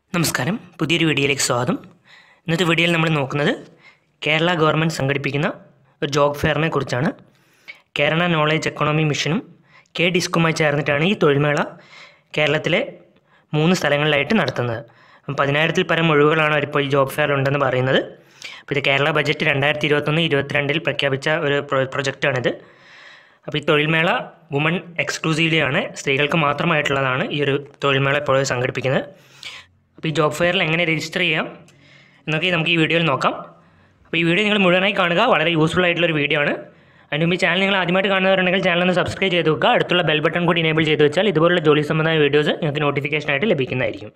നമസ്കാരം പുതിയൊരു വീഡിയോയിലേക്ക് സ്വാഗതം ഇന്നത്തെ വീഡിയോയിൽ നമ്മൾ നോക്കുന്നത് കേരള ഗവൺമെൻറ് സംഘടിപ്പിക്കുന്ന ഒരു ജോബ് ഫെയറിനെ കുറിച്ചാണ് കേരള നോളേജ് എക്കണോമി മിഷനും കെ ഡിസ്കുമായി ചേർന്നിട്ടാണ് ഈ തൊഴിൽമേള കേരളത്തിലെ മൂന്ന് സ്ഥലങ്ങളിലായിട്ട് നടത്തുന്നത് അപ്പം പതിനായിരത്തിൽ പരം ഒഴിവുകളാണ് അവരിപ്പോൾ ഈ ജോബ് ഫെയർ ഉണ്ടെന്ന് പറയുന്നത് അപ്പോൾ ഇത് കേരള ബജറ്റ് രണ്ടായിരത്തി ഇരുപത്തൊന്ന് ഇരുപത്തിരണ്ടിൽ പ്രഖ്യാപിച്ച ഒരു പ്രൊ പ്രൊജക്റ്റാണിത് അപ്പോൾ ഈ തൊഴിൽമേള വുമൺ എക്സ്ക്ലൂസീവ്ലി ആണ് സ്ത്രീകൾക്ക് മാത്രമായിട്ടുള്ളതാണ് ഈ ഒരു തൊഴിൽമേള ഇപ്പോൾ സംഘടിപ്പിക്കുന്നത് അപ്പോൾ ഈ ജോബ് ഫെയറിൽ എങ്ങനെ രജിസ്റ്റർ ചെയ്യാം എന്നൊക്കെ നമുക്ക് ഈ വീഡിയോയിൽ നോക്കാം അപ്പോൾ ഈ വീഡിയോ നിങ്ങൾ മുഴുവനായി കാണുക വളരെ യൂസ്ഫുൾ ആയിട്ടുള്ളൊരു വീഡിയോ ആണ് അതിന് മുമ്പ് ഈ ചാനൽ നിങ്ങൾ ആദ്യമായിട്ട് കാണുന്നവരുണ്ടെങ്കിൽ ചാനൽ ഒന്ന് സബ്സ്ക്രൈബ് ചെയ്ത് വെക്കുക അടുത്തുള്ള ബെൽ ബട്ടൺ കൂടി എനേബിൾ ചെയ്ത് വെച്ചാൽ ഇതുപോലുള്ള ജോലി സംബന്ധമായ വീഡിയോസ് നിങ്ങൾക്ക് നോട്ടിഫിക്കേഷനായിട്ട് ലഭിക്കുന്നതായിരിക്കും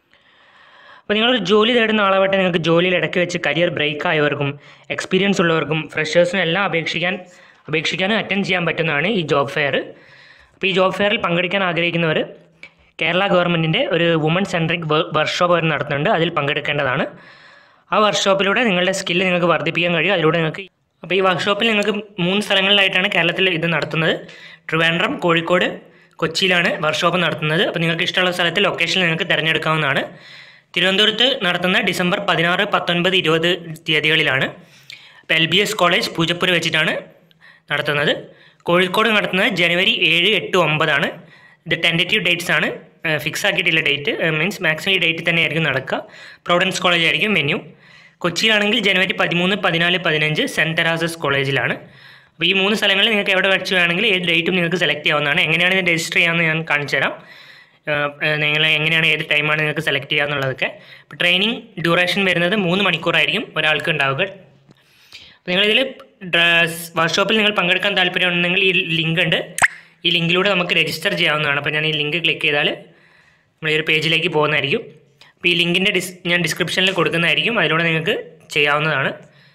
അപ്പോൾ നിങ്ങൾ ജോലി തേടുന്ന ആളാവട്ടെ നിങ്ങൾക്ക് ജോലിയിൽ ഇടയ്ക്ക് വെച്ച് കരിയർ ബ്രേക്ക് ആയവർക്കും എക്സ്പീരിയൻസ് ഉള്ളവർക്കും ഫ്രഷേഴ്സിനും എല്ലാം അപേക്ഷിക്കാൻ അപേക്ഷിക്കാനും അറ്റൻഡ് ചെയ്യാൻ പറ്റുന്നതാണ് ഈ ജോബ് ഫെയർ അപ്പോൾ ഈ ജോബ് ഫെയറിൽ പങ്കെടുക്കാൻ ആഗ്രഹിക്കുന്നവർ കേരള ഗവൺമെൻറ്റിൻ്റെ ഒരു വുമൺ സെൻട്രിക് വർക്ക്ഷോപ്പ് അവർ നടത്തുന്നുണ്ട് അതിൽ പങ്കെടുക്കേണ്ടതാണ് ആ വർക്ക്ഷോപ്പിലൂടെ നിങ്ങളുടെ സ്കില്ല് നിങ്ങൾക്ക് വർദ്ധിപ്പിക്കാൻ കഴിയും അതിലൂടെ നിങ്ങൾക്ക് അപ്പോൾ ഈ വർക്ക്ഷോപ്പിൽ നിങ്ങൾക്ക് മൂന്ന് സ്ഥലങ്ങളിലായിട്ടാണ് കേരളത്തിൽ ഇത് നടത്തുന്നത് ട്രിവാൻഡ്രം കോഴിക്കോട് കൊച്ചിയിലാണ് വർക്ക്ഷോപ്പ് നടത്തുന്നത് അപ്പോൾ നിങ്ങൾക്ക് ഇഷ്ടമുള്ള സ്ഥലത്ത് ലൊക്കേഷൻ നിങ്ങൾക്ക് തിരഞ്ഞെടുക്കാവുന്നതാണ് തിരുവനന്തപുരത്ത് നടത്തുന്ന ഡിസംബർ പതിനാറ് പത്തൊൻപത് ഇരുപത് തീയതികളിലാണ് ഇപ്പോൾ L B S college Poojappura വെച്ചിട്ടാണ് നടത്തുന്നത് കോഴിക്കോട് നടത്തുന്നത് ജനുവരി ഏഴ് എട്ട് ഒമ്പതാണ് ഇത് ടെൻറ്റേറ്റീവ് ഡേറ്റ്സ് ആണ് ഫിക്സ് ആക്കിയിട്ടില്ല ഡേറ്റ് മീൻസ് മാക്സിമം ഈ ഡേറ്റ് തന്നെ ആയിരിക്കും നടക്കുക പ്രൊവിഡൻസ് കോളേജ് ആയിരിക്കും വെന്യൂ കൊച്ചിയിലാണെങ്കിൽ ജനുവരി പതിമൂന്ന് പതിനാല് പതിനഞ്ച് സെൻറ്റ് തെരാസസ് കോളേജിലാണ് അപ്പോൾ ഈ മൂന്ന് സ്ഥലങ്ങളിൽ നിങ്ങൾക്ക് എവിടെ വെച്ച് വേണമെങ്കിൽ ഏത് ഡേറ്റും നിങ്ങൾക്ക് സെലക്ട് ചെയ്യാവുന്നതാണ് എങ്ങനെയാണ് ഇത് രജിസ്റ്റർ ചെയ്യാമെന്ന് ഞാൻ കാണിച്ചു തരാം നിങ്ങൾ എങ്ങനെയാണ് ഏത് ടൈമാണ് നിങ്ങൾക്ക് സെലക്ട് ചെയ്യുക എന്നുള്ളതൊക്കെ ഇപ്പോൾ ട്രെയിനിങ് ഡ്യൂറേഷൻ വരുന്നത് മൂന്ന് മണിക്കൂറായിരിക്കും ഒരാൾക്ക് ഉണ്ടാവുക അപ്പോൾ നിങ്ങളിതിൽ ഡ്രസ് വർക്ക്ഷോപ്പിൽ നിങ്ങൾ പങ്കെടുക്കാൻ താല്പര്യമുണ്ടെങ്കിൽ ഈ ലിങ്ക് ഉണ്ട് ഈ ലിങ്കിലൂടെ നമുക്ക് രജിസ്റ്റർ ചെയ്യാവുന്നതാണ് അപ്പോൾ ഞാൻ ഈ ലിങ്ക് ക്ലിക്ക് ചെയ്താൽ നമ്മൾ ഈ ഒരു പേജിലേക്ക് പോകുന്നതായിരിക്കും അപ്പോൾ ഈ ലിങ്കിൻ്റെ ഡിസ് ഞാൻ ഡിസ്ക്രിപ്ഷനിൽ കൊടുക്കുന്നതായിരിക്കും അതിലൂടെ നിങ്ങൾക്ക് ചെയ്യാവുന്നതാണ്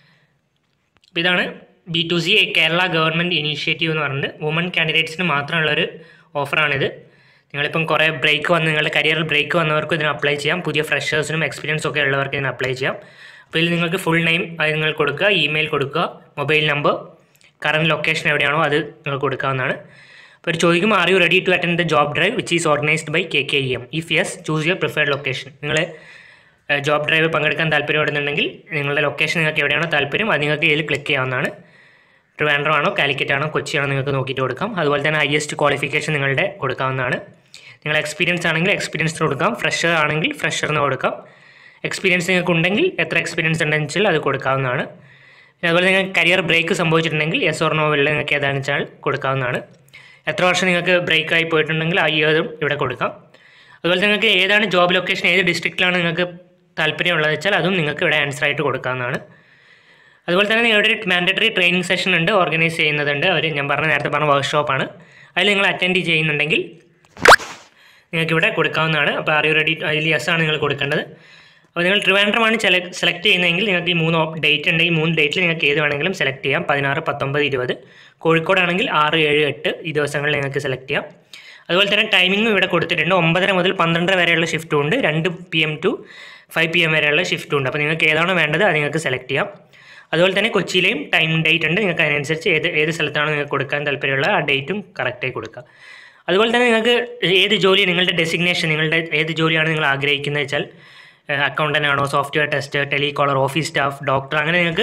അപ്പോൾ ഇതാണ് B to C Kerala government initiative എന്ന് പറഞ്ഞിട്ട് വുമൺ കാൻഡിഡേറ്റ്സിന് മാത്രമുള്ളൊരു ഓഫറാണിത് നിങ്ങളിപ്പം കുറേ ബ്രേക്ക് വന്ന് നിങ്ങളുടെ കരിയറിൽ ബ്രേക്ക് വന്നവർക്ക് ഇതിന് അപ്ലൈ ചെയ്യാം പുതിയ ഫ്രഷേഴ്സിനും എക്സ്പീരിയൻസ് ഒക്കെ ഉള്ളവർക്ക് ഇതിന് അപ്ലൈ ചെയ്യാം അപ്പോൾ ഇതിൽ നിങ്ങൾക്ക് ഫുൾ നെയിം അത് നിങ്ങൾ കൊടുക്കുക ഇമെയിൽ കൊടുക്കുക മൊബൈൽ നമ്പർ കറണ്ട് ലൊക്കേഷൻ എവിടെയാണോ അത് നിങ്ങൾ കൊടുക്കാവുന്നതാണ് അപ്പോൾ ഒരു ചോദിക്കുമ്പോൾ are you ready to attend the job drive which is organised by K K E M if yes choose your preferred location നിങ്ങൾ ജോബ് ഡ്രൈവ് പങ്കെടുക്കാൻ താല്പര്യപ്പെടുന്നുണ്ടെങ്കിൽ നിങ്ങളുടെ ലൊക്കേഷൻ നിങ്ങൾക്ക് എവിടെയാണോ താല്പര്യം അത് നിങ്ങൾക്ക് ഇതിൽ ക്ലിക്ക് ചെയ്യാവുന്നതാണ് ട്രിവാൻഡ്രം ആണോ കാലിക്കറ്റ് ആണോ കൊച്ചി ആണോ നിങ്ങൾക്ക് നോക്കിയിട്ട് കൊടുക്കാം അതുപോലെ തന്നെ ഹയസ്റ്റ് ക്വാളിഫിക്കേഷൻ നിങ്ങളുടെ കൊടുക്കാവുന്നതാണ് നിങ്ങൾ എക്സ്പീരിയൻസ് ആണെങ്കിൽ എക്സ്പീരിയൻസ് കൊടുക്കാം ഫ്രഷർ ആണെങ്കിൽ ഫ്രഷറിന് കൊടുക്കാം എക്സ്പീരിയൻസ് നിങ്ങൾക്ക് ഉണ്ടെങ്കിൽ എത്ര എക്സ്പീരിയൻസ് ഉണ്ടെന്ന് വെച്ചാൽ അത് കൊടുക്കാവുന്നതാണ് പിന്നെ അതുപോലെ നിങ്ങൾക്ക് കരിയർ ബ്രേക്ക് സംഭവിച്ചിട്ടുണ്ടെങ്കിൽ യെസ് ഓർ നോവലിൽ നിങ്ങൾക്ക് ഏതാണെന്ന് വെച്ചാൽ കൊടുക്കാവുന്നതാണ് എത്ര വർഷം നിങ്ങൾക്ക് ബ്രേക്ക് ആയി പോയിട്ടുണ്ടെങ്കിൽ ആ ഇയറും ഇവിടെ കൊടുക്കാം അതുപോലെ നിങ്ങൾക്ക് ഏതാണ് ജോബ് ലൊക്കേഷൻ ഏത് ഡിസ്ട്രിക്റ്റിലാണ് നിങ്ങൾക്ക് താല്പര്യമുള്ളത് വെച്ചാൽ അതും നിങ്ങൾക്ക് ഇവിടെ ആൻസർ ആയിട്ട് കൊടുക്കാവുന്നതാണ് അതുപോലെ തന്നെ നിങ്ങളുടെ ഒരു മാൻഡറ്ററി ട്രെയിനിങ് സെഷൻ ഉണ്ട് ഓർഗനൈസ് ചെയ്യുന്നതുണ്ട് അവർ ഞാൻ പറഞ്ഞ നേരത്തെ പറഞ്ഞ വർക്ക്ഷോപ്പാണ് അതിൽ നിങ്ങൾ അറ്റൻഡ് ചെയ്യുന്നുണ്ടെങ്കിൽ നിങ്ങൾക്ക് ഇവിടെ കൊടുക്കാവുന്നതാണ് അപ്പോൾ ആർ യു റെഡി അതിൽ യെസ് ആണ് നിങ്ങൾ കൊടുക്കേണ്ടത് അപ്പോൾ നിങ്ങൾ ട്രിവാൻഡ്രമാണ് സെലക്ട് ചെയ്യുന്നതെങ്കിൽ നിങ്ങൾക്ക് ഈ മൂന്ന് ഡേറ്റ് ഉണ്ട് ഈ മൂന്ന് ഡേറ്റിൽ നിങ്ങൾക്ക് ഏത് വേണമെങ്കിലും സെലക്ട് ചെയ്യാം പതിനാറ് പത്തൊമ്പത് ഇരുപത് കോഴിക്കോടാണെങ്കിൽ ആറ് ഏഴ് എട്ട് ഈ ദിവസങ്ങളിൽ നിങ്ങൾക്ക് സെലക്ട് ചെയ്യാം അതുപോലെ തന്നെ ടൈമിങ്ങും ഇവിടെ കൊടുത്തിട്ടുണ്ട് ഒമ്പതര മുതൽ പന്ത്രണ്ടര വരെയുള്ള ഷിഫ്റ്റും ഉണ്ട് രണ്ട് P M to five P M വരെയുള്ള ഷിഫ്റ്റും ഉണ്ട് അപ്പോൾ നിങ്ങൾക്ക് ഏതാണോ വേണ്ടത് അത് നിങ്ങൾക്ക് സെലക്ട് ചെയ്യാം അതുപോലെ തന്നെ കൊച്ചിയിലെയും ടൈം ഡേറ്റ് ഉണ്ട് നിങ്ങൾക്ക് അതിനനുസരിച്ച് ഏത് ഏത് സ്ഥലത്താണ് നിങ്ങൾക്ക് കൊടുക്കാൻ താല്പര്യമുള്ള ആ ഡേറ്റും കറക്റ്റായി കൊടുക്കുക അതുപോലെ തന്നെ നിങ്ങൾക്ക് ഏത് ജോലി നിങ്ങളുടെ ഡെസിഗ്നേഷൻ നിങ്ങളുടെ ഏത് ജോലിയാണ് നിങ്ങൾ ആഗ്രഹിക്കുന്നത് വെച്ചാൽ അക്കൗണ്ടൻ്റ് ആണോ software test telecaller office staff doctor അങ്ങനെ നിങ്ങൾക്ക്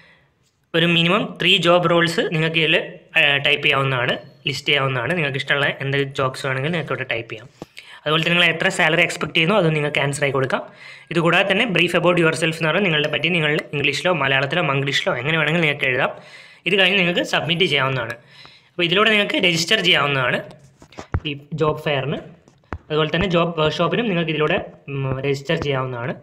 ഒരു മിനിമം ത്രീ ജോബ് റോൾസ് നിങ്ങൾക്ക് ഇതിൽ ടൈപ്പ് ചെയ്യാവുന്നതാണ് ലിസ്റ്റ് ചെയ്യാവുന്നതാണ് നിങ്ങൾക്ക് ഇഷ്ടമുള്ള എന്ത് ജോബ്സ് വേണമെങ്കിലും നിങ്ങൾക്ക് ഇവിടെ ടൈപ്പ് ചെയ്യാം അതുപോലെ തന്നെ നിങ്ങൾ എത്ര സാലറി എക്സ്പെക്ട് ചെയ്യുന്നു അത് നിങ്ങൾക്ക് ആൻസർ ആയി കൊടുക്കാം ഇത് കൂടാതെ തന്നെ ബ്രീഫ് അബൌട്ട് യുവർ സെൽഫ് എന്ന് പറഞ്ഞാൽ നിങ്ങളുടെ പറ്റി നിങ്ങൾ ഇംഗ്ലീഷിലോ മലയാളത്തിലോ മംഗ്ലീഷിലോ എങ്ങനെ വേണമെങ്കിലും നിങ്ങൾക്ക് എഴുതാം ഇത് കഴിഞ്ഞ് നിങ്ങൾക്ക് സബ്മിറ്റ് ചെയ്യാവുന്നതാണ് അപ്പോൾ ഇതിലൂടെ നിങ്ങൾക്ക് രജിസ്റ്റർ ചെയ്യാവുന്നതാണ് ഈ ജോബ് ഫെയറിന് അതുപോലെ തന്നെ ജോബ് വർക്ക്ഷോപ്പിനും നിങ്ങൾക്ക് ഇതിലൂടെ രജിസ്റ്റർ ചെയ്യാവുന്നതാണ്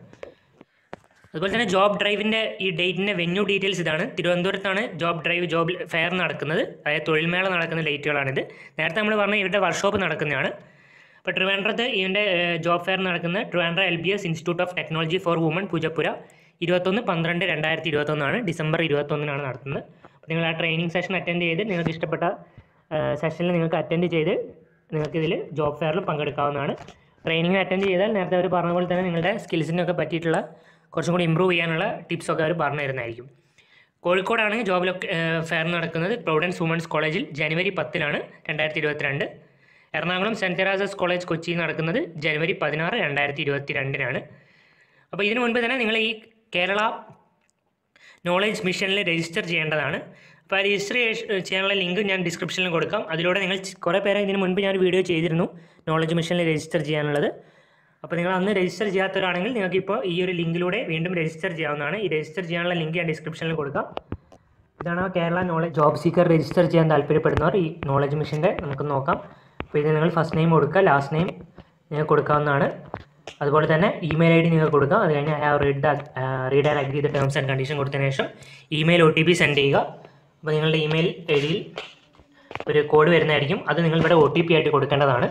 അതുപോലെ തന്നെ ജോബ് ഡ്രൈവിൻ്റെ ഈ ഡേറ്റിൻ്റെ വെന്യൂ ഡീറ്റെയിൽസ് ഇതാണ് തിരുവനന്തപുരത്താണ് ജോബ് ഡ്രൈവ് ജോബ് ഫെയർ നടക്കുന്നത് അതായത് തൊഴിൽമേള നടക്കുന്ന ഡേറ്റുകളാണിത് നേരത്തെ നമ്മൾ പറഞ്ഞ ഇവരുടെ വർക്ക്ഷോപ്പ് നടക്കുന്നതാണ് അപ്പോൾ ട്രിവാൻഡ്രത്ത് ഇതിൻ്റെ ജോബ് ഫെയർ നടക്കുന്നത് Trivandrum L B S institute of technology for women Poojappura ഇരുപത്തൊന്ന് പന്ത്രണ്ട് രണ്ടായിരത്തി ഇരുപത്തൊന്നാണ് ഡിസംബർ ഇരുപത്തൊന്നിനാണ് നടത്തുന്നത് അപ്പോൾ നിങ്ങൾ ആ ട്രെയിനിങ് സെഷൻ അറ്റൻഡ് ചെയ്ത് നിങ്ങൾക്ക് ഇഷ്ടപ്പെട്ട സെഷനിൽ നിങ്ങൾക്ക് അറ്റൻഡ് ചെയ്ത് നിങ്ങൾക്ക് ഇതിൽ ജോബ് ഫെയറിൽ പങ്കെടുക്കാവുന്നതാണ് ട്രെയിനിങ് അറ്റൻഡ് ചെയ്താൽ നേരത്തെ അവർ പറഞ്ഞ പോലെ തന്നെ നിങ്ങളുടെ സ്കിൽസിനൊക്കെ പറ്റിയിട്ടുള്ള കുറച്ചും കൂടി ഇമ്പ്രൂവ് ചെയ്യാനുള്ള ടിപ്സൊക്കെ അവർ പറഞ്ഞു തരുന്നതായിരിക്കും കോഴിക്കോടാണ് ജോബ് ലൊക്കെ ഫെയർ നടക്കുന്നത് പ്രൊവിഡൻസ് വുമൻസ് കോളേജിൽ ജനുവരി പത്തിനാണ് രണ്ടായിരത്തി ഇരുപത്തിരണ്ട് എറണാകുളം സെൻറ്റ് തെരാസസ് കോളേജ് കൊച്ചിയിൽ നടക്കുന്നത് ജനുവരി പതിനാറ് രണ്ടായിരത്തി ഇരുപത്തി രണ്ടിനാണ് അപ്പോൾ ഇതിനു മുൻപ് തന്നെ നിങ്ങൾ ഈ കേരള നോളേജ് മിഷനിൽ രജിസ്റ്റർ ചെയ്യേണ്ടതാണ് അപ്പോൾ ആ രജിസ്റ്റർ ചെയ്യാനുള്ള ലിങ്ക് ഞാൻ ഡിസ്ക്രിപ്ഷനിൽ കൊടുക്കാം അതിലൂടെ നിങ്ങൾ ച- കുറേ പേരെ ഇതിന് മുൻപ് ഞാൻ ഒരു വീഡിയോ ചെയ്തിരുന്നു നോളജ് മിഷനിൽ രജിസ്റ്റർ ചെയ്യാനുള്ളത് അപ്പോൾ നിങ്ങൾ അന്ന് രജിസ്റ്റർ ചെയ്യാത്തവരാണെങ്കിൽ നിങ്ങൾക്ക് ഇപ്പോൾ ഈ ഒരു ലിങ്കിലൂടെ വീണ്ടും രജിസ്റ്റർ ചെയ്യാവുന്നതാണ് ഈ രജിസ്റ്റർ ചെയ്യാനുള്ള ലിങ്ക് ഞാൻ ഡിസ്ക്രിപ്ഷനിൽ കൊടുക്കാം ഇതാണ് ആ Kerala knowledge job seeker register ചെയ്യാൻ താല്പര്യപ്പെടുന്നവർ ഈ നോളജ് മിഷൻ്റെ നമുക്ക് നോക്കാം അപ്പോൾ ഇത് നിങ്ങൾ ഫസ്റ്റ് നെയിം കൊടുക്കുക ലാസ്റ്റ് നെയിം നിങ്ങൾക്ക് കൊടുക്കാവുന്നതാണ് അതുപോലെ തന്നെ ഇമെയിൽ ഐ ഡി നിങ്ങൾക്ക് കൊടുക്കാം അത് കഴിഞ്ഞ് I have read the read and agree the terms and condition കൊടുത്തതിന് ശേഷം email O T P send ചെയ്യുക അപ്പോൾ നിങ്ങളുടെ ഇമെയിൽ ഐ ഡിയിൽ ഒരു കോഡ് വരുന്നതായിരിക്കും അത് നിങ്ങൾ ഇവിടെ ഒ ടി പി ആയിട്ട് കൊടുക്കേണ്ടതാണ്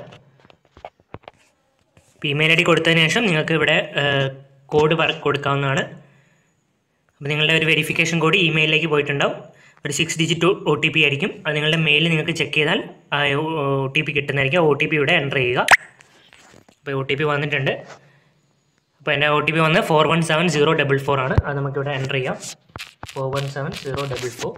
ഇപ്പോൾ ഇമെയിൽ ഐ ഡി കൊടുത്തതിന് ശേഷം നിങ്ങൾക്ക് ഇവിടെ കോഡ് കൊടുക്കാവുന്നതാണ് അപ്പോൾ നിങ്ങളുടെ ഒരു വെരിഫിക്കേഷൻ കോഡ് ഇമെയിലിലേക്ക് പോയിട്ടുണ്ടാവും ഒരു six digit O T P ആയിരിക്കും അത് നിങ്ങളുടെ മെയിൽ നിങ്ങൾക്ക് ചെക്ക് ചെയ്താൽ ആ ഒ ടി പി കിട്ടുന്നതായിരിക്കും ഒ ടി പി ഇവിടെ എൻ്റർ ചെയ്യുക അപ്പോൾ ഒ ടി പി വന്നിട്ടുണ്ട് അപ്പോൾ എൻ്റെ ഒ ടി പി വന്ന് four one seven zero double four ആണ് അത് നമുക്കിവിടെ എൻ്റർ ചെയ്യാം four one seven zero double four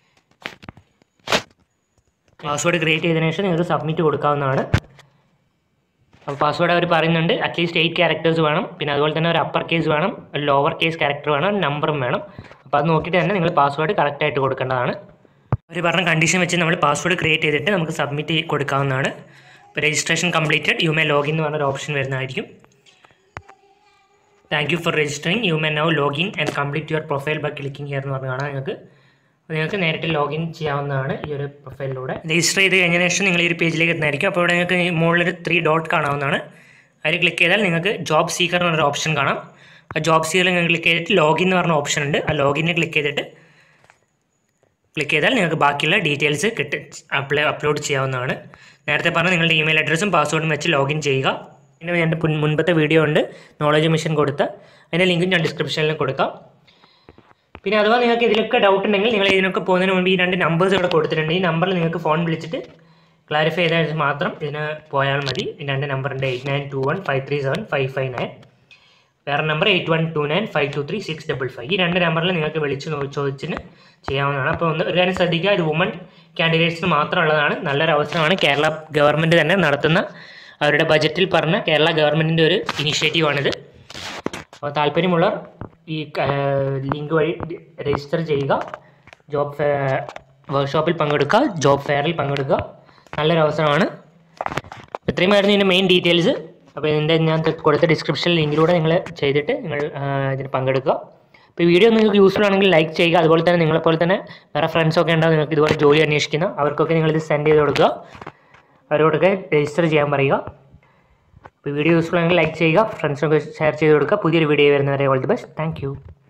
password create ചെയ്തതിനു ശേഷം നിങ്ങൾക്ക് സബ്മിറ്റ് കൊടുക്കാവുന്നതാണ് അപ്പോൾ പാസ്വേഡ് അവർ പറയുന്നുണ്ട് അറ്റ്ലീസ്റ്റ് എയ്റ്റ് ക്യാരക്ടേഴ്സ് വേണം പിന്നെ അതുപോലെ തന്നെ ഒരു അപ്പർ കേസ് വേണം ഒരു ലോവർ കേസ് ക്യാരക്ടർ വേണം ഒരു നമ്പറും വേണം അപ്പോൾ അത് നോക്കിയിട്ട് തന്നെ നിങ്ങൾ പാസ്വേഡ് കറക്റ്റായിട്ട് കൊടുക്കേണ്ടതാണ് അവർ പറഞ്ഞ കണ്ടീഷൻ വെച്ച് നമ്മൾ പാസ്വേഡ് ക്രിയേറ്റ് ചെയ്തിട്ട് നമുക്ക് സബ്മിറ്റ് കൊടുക്കാവുന്നതാണ് ഇപ്പോൾ registration completed you may login എന്ന് പറഞ്ഞൊരു ഓപ്ഷൻ വരുന്നതായിരിക്കും thank you for registering you may now login and complete your profile by clicking here എന്ന് പറഞ്ഞ് കാണാം നിങ്ങൾക്ക് അപ്പോൾ നിങ്ങൾക്ക് നേരിട്ട് ലോഗിൻ ചെയ്യാവുന്നതാണ് ഈ ഒരു പ്രൊഫൈലിലൂടെ രജിസ്റ്റർ ചെയ്ത് കഴിഞ്ഞതിന് ശേഷം നിങ്ങൾ ഈ ഒരു പേജിലേക്ക് എത്തുന്നതായിരിക്കും അപ്പോൾ ഇവിടെ നിങ്ങൾക്ക് മുകളിലൊരു ത്രീ ഡോട്ട് കാണാവുന്നതാണ് അതിൽ ക്ലിക്ക് ചെയ്താൽ നിങ്ങൾക്ക് ജോബ് സീക്കർ എന്ന് പറഞ്ഞൊരു ഓപ്ഷൻ കാണാം ആ ജോബ് സീക്കറിൽ നിങ്ങൾ ക്ലിക്ക് ചെയ്തിട്ട് ലോഗിൻ എന്ന് പറഞ്ഞ ഓപ്ഷൻ ഉണ്ട് ആ ലോഗിനിൽ ക്ലിക്ക് ചെയ്തിട്ട് ക്ലിക്ക് ചെയ്താൽ നിങ്ങൾക്ക് ബാക്കിയുള്ള ഡീറ്റെയിൽസ് കിട്ടി അപ്ലൈ അപ്ലോഡ് ചെയ്യാവുന്നതാണ് നേരത്തെ പറഞ്ഞ നിങ്ങളുടെ ഇമെയിൽ അഡ്രസ്സും പാസ്വേഡും വെച്ച് ലോഗിൻ ചെയ്യുക പിന്നെ എൻ്റെ മുൻ- മുൻപത്തെ വീഡിയോ ഉണ്ട് നോളജ് മിഷൻ കൊടുത്ത അതിൻ്റെ ലിങ്കും ഞാൻ ഡിസ്ക്രിപ്ഷനിൽ കൊടുക്കാം പിന്നെ അഥവാ നിങ്ങൾക്ക് ഇതിലൊക്കെ ഡൗട്ട് ഉണ്ടെങ്കിൽ നിങ്ങൾ ഇതിനൊക്കെ പോകുന്നതിന് മുമ്പ് ഈ രണ്ട് നമ്പേഴ്സ് ഇവിടെ കൊടുത്തിട്ടുണ്ട് ഈ നമ്പറിൽ നിങ്ങൾക്ക് ഫോൺ വിളിച്ചിട്ട് ക്ലാരിഫൈ ചെയ്താൽ മാത്രം ഇതിന് പോയാൽ മതി ഈ രണ്ട് നമ്പറുണ്ട് eight nine two one five three seven five five nine വേറെ number eight one two nine five two three six double five ഈ രണ്ട് നമ്പറിൽ നിങ്ങൾക്ക് വിളിച്ച് നോ- ചോദിച്ചിന് ചെയ്യാവുന്നതാണ് അപ്പോൾ ഒന്ന് ഒരു കാര്യം ശ്രദ്ധിക്കുക ഇത് വുമൺ കാൻഡിഡേറ്റ്സിന് മാത്രമുള്ളതാണ് നല്ലൊരു അവസരമാണ് കേരള ഗവൺമെൻറ് തന്നെ നടത്തുന്ന അവരുടെ ബജറ്റിൽ പറഞ്ഞ കേരള ഗവൺമെൻറ്റിൻ്റെ ഒരു ഇനിഷ്യേറ്റീവാണിത് അപ്പോൾ താല്പര്യമുള്ളവർ ഈ ലിങ്ക് വഴി രജിസ്റ്റർ ചെയ്യുക ജോബ് ഫെ വർക്ക്ഷോപ്പിൽ പങ്കെടുക്കുക ജോബ് ഫെയറിൽ പങ്കെടുക്കുക നല്ലൊരു അവസരമാണ് ഇത്രയുമായിരുന്നു ഇതിൻ്റെ മെയിൻ ഡീറ്റെയിൽസ് അപ്പോൾ ഇതിൻ്റെ ഞാൻ കൊടുത്ത ഡിസ്ക്രിപ്ഷൻ ലിങ്കിലൂടെ നിങ്ങൾ ചെയ്തിട്ട് നിങ്ങൾ ആ, ഇതിന് പങ്കെടുക്കുക അപ്പോൾ ഈ വീഡിയോ നിങ്ങൾക്ക് യൂസ്ഫുൾ ആണെങ്കിൽ ലൈക്ക് ചെയ്യുക അതുപോലെ തന്നെ നിങ്ങളെപ്പോലെ തന്നെ വേറെ ഫ്രണ്ട്സൊക്കെ ഉണ്ടാവും നിങ്ങൾക്ക് ഇതുപോലെ ജോലി അന്വേഷിക്കുന്ന അവർക്കൊക്കെ നിങ്ങളിത് സെൻഡ് ചെയ്ത് കൊടുക്കുക അവരോടൊക്കെ രജിസ്റ്റർ ചെയ്യാൻ പറയുക അപ്പോൾ വീഡിയോ യൂസ്ഫുൾ ആണെങ്കിൽ ലൈക്ക് ചെയ്യുക ഫ്രണ്ട്സിനൊക്കെ ഷെയർ ചെയ്ത് കൊടുക്കുക പുതിയൊരു വീഡിയോ വരുന്നവരെ all the best thank U